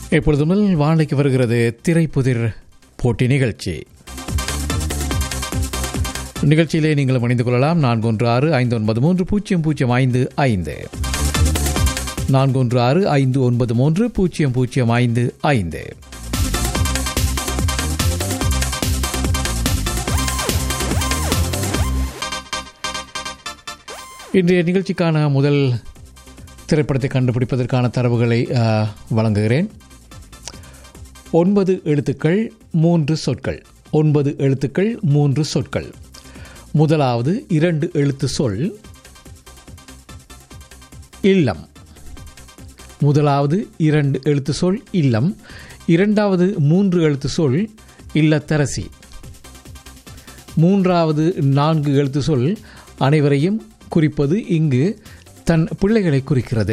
இப்பொழுது முதல் வாழைக்கு வருகிறது திரைப்புதிர் போட்டி நிகழ்ச்சி நிகழ்ச்சியிலே நீங்கள் இணைந்து கொள்ளலாம் நான்கு ஒன்று ஆறு ஐந்து ஒன்பது மூன்று பூஜ்ஜியம் பூஜ்ஜியம் ஐந்து ஐந்து நான்கு ஒன்று ஆறு ஐந்து ஒன்பது மூன்று பூஜ்ஜியம் பூஜ்ஜியம் ஐந்து ஐந்து இன்றைய நிகழ்ச்சிக்கான முதல் திரைப்படத்தை கண்டுபிடிப்பதற்கான தரவுகளை ஆ, வழங்குகிறேன் ஒன்பது எழுத்துக்கள் மூன்று சொற்கள் ஒன்பது எழுத்துக்கள் மூன்று சொற்கள் முதலாவது இரண்டு எழுத்து சொல் இல்லம் முதலாவது இரண்டு எழுத்து சொல் இல்லம் இரண்டாவது மூன்று எழுத்து சொல் இல்லத்தரசி மூன்றாவது நான்கு எழுத்து சொல் அனைவரையும் குறிப்பது இங்கு தன் பிள்ளைகளை குறிக்கிறது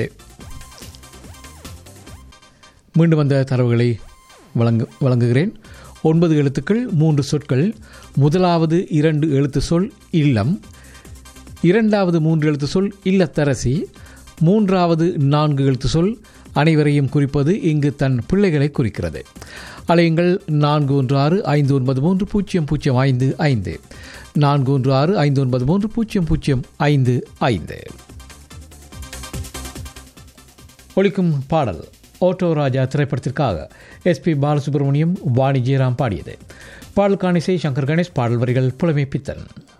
மீண்டும் வந்த தரவுகளை வழங்கு வழங்குகிறேன் ஒன்பது எழுத்துக்கள் மூன்று சொற்கள் முதலாவது இரண்டு எழுத்து சொல் இல்லம் இரண்டாவது மூன்று எழுத்து சொல் இல்லத்தரசி மூன்றாவது நான்கு எழுத்து சொல் அனைவரையும் குறிப்பது இங்கு தன் பிள்ளைகளை குறிக்கிறது அலையுங்கள் நான்கு ஒன்று ஆறு ஐந்து ஒன்பது மூன்று பூஜ்ஜியம் பூஜ்ஜியம் ஐந்து ஐந்து நான்கு ஒன்று ஆறு ஐந்து ஒன்பது மூன்று பூஜ்ஜியம் பூஜ்ஜியம் ஐந்து ஐந்து ஒலிக்கும் பாடல் ஓட்டோ ராஜா திரைப்படத்திற்காக எஸ்பி பாலசுப்ரமணியம் வாணி ஜெயராம் பாடியது பாடலுக்கான இசை சங்கர் கணேஷ் பாடல் வரிகள் புலமை பித்தன்